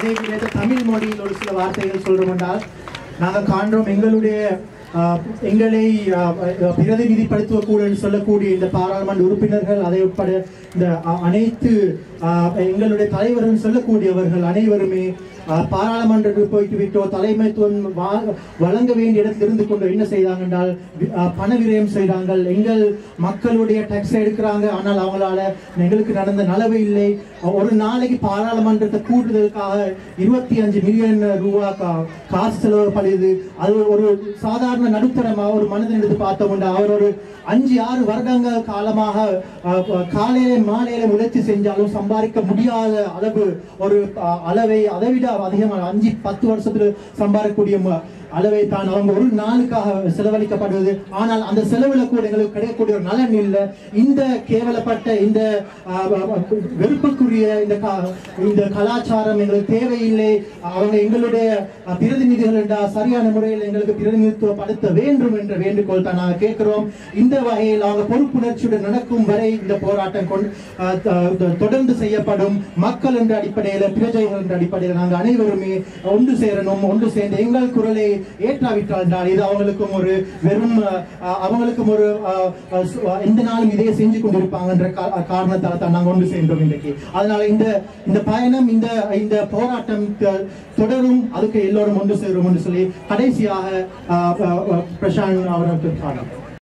அதே கிடைத்த தமிழ் மொழியில் ஒரு சில வார்த்தைகள் சொல்றோம் என்றால் நாங்கள் காண்றோம் எங்களுடைய ஆஹ், எங்களை ஆஹ், ஆஹ், பிரதிநிதிப்படுத்தக்கூடிய சொல்லக்கூடிய இந்த பாராளுமன்ற உறுப்பினர்கள் அதை உட்பட இந்த அ- அனைத்து ஆஹ், எங்களுடைய தலைவர்கள் சொல்லக்கூடியவர்கள் அனைவருமே ஆஹ், பாராளுமன்றத்துக்கு போயிட்டு விட்டோ தலைமைத்துவம் வா- வழங்க வேண்டிய இடத்தில் இருந்து கொண்டு என்ன செய்தாங்க என்றால் வி- ஆஹ், பண விரயம் செய்தாங்க எங்கள் மக்களுடைய டேக்ஸ் எடுக்கிறாங்க ஆனால் அவங்களால எங்களுக்கு நடந்த நலவு இல்லை ஒரு நாளைக்கு பாராளுமன்றத்தை கூட்டுதலுக்காக இருபத்தி அஞ்சு மில்லியன் ரூபா கா- காசு செலவுப்படுது அது ஒரு சாதாரண நடுத்தரமா ஒரு மனிதன் எடுத்து பார்த்தோம்னா அவர் ஒரு அஞ்சு ஆறு வருடங்கள் காலமாக அஹ், அஹ், காலையில மாலையில முயற்சி செஞ்சாலும் சம்பாதிக்க முடியாத அளவு ஒரு அஹ், அளவை அதை விட அதிகமாக அஞ்சு பத்து வருஷத்துல சம்பாதிக்கக்கூடிய ம- அளவை தான் அவங்க ஒரு நாளுக்காக செலவழிக்கப்படுவது ஆனால் அந்த செலவுல கூட எங்களுக்கு கிடைக்கக்கூடிய ஒரு நலன் இல்லை இந்த கேவலப்பட்ட இந்த ஆஹ், ஆஹ், வெறுப்புக்குரிய இந்த கா- இந்த கலாச்சாரம் எங்களுக்கு தேவையில்லை அவங்க எங்களுடைய ஆஹ், பிரதிநிதிகள் என்றா சரியான முறையில் எங்களுக்கு பிரதிநிதித்துவப்படுத்த வேண்டும் என்ற வேண்டுகோள் தான் நாங்கள் கேட்கிறோம் இந்த வகையில் அவங்க பொறுப்புணர்ச்சியுடன் நடக்கும் வரை இந்த போராட்டம் கொண்டு ஆஹ், த- தொடர்ந்து செய்யப்படும் மக்கள் என்ற அடிப்படையில் பிரஜைகள் என்ற அடிப்படையில் நாங்கள் அனைவருமே ஒன்று சேரணும் ஒன்று சேர்ந்து எங்கள் குரலை ஏற்றாவிட்டால் தான் இது அவங்களுக்கும் ஒரு வெறும் அஹ், அவங்களுக்கும் ஒரு அஹ், அஹ், சு- அஹ், எந்த நாளும் இதையே செஞ்சு கொண்டிருப்பாங்கன்ற கா- காரணத்தால தான் நாங்கள் ஒன்று சேர்ந்தோம் இன்றைக்கு அதனால இந்த இந்த பயணம் இந்த இந்த போராட்டம் த- தொடரும் அதுக்கு எல்லோரும் ஒன்று சேரும் என்று சொல்லி கடைசியாக அஹ், அஹ், அஹ், பிரசாந்த் அவர்களுக்கு காணும்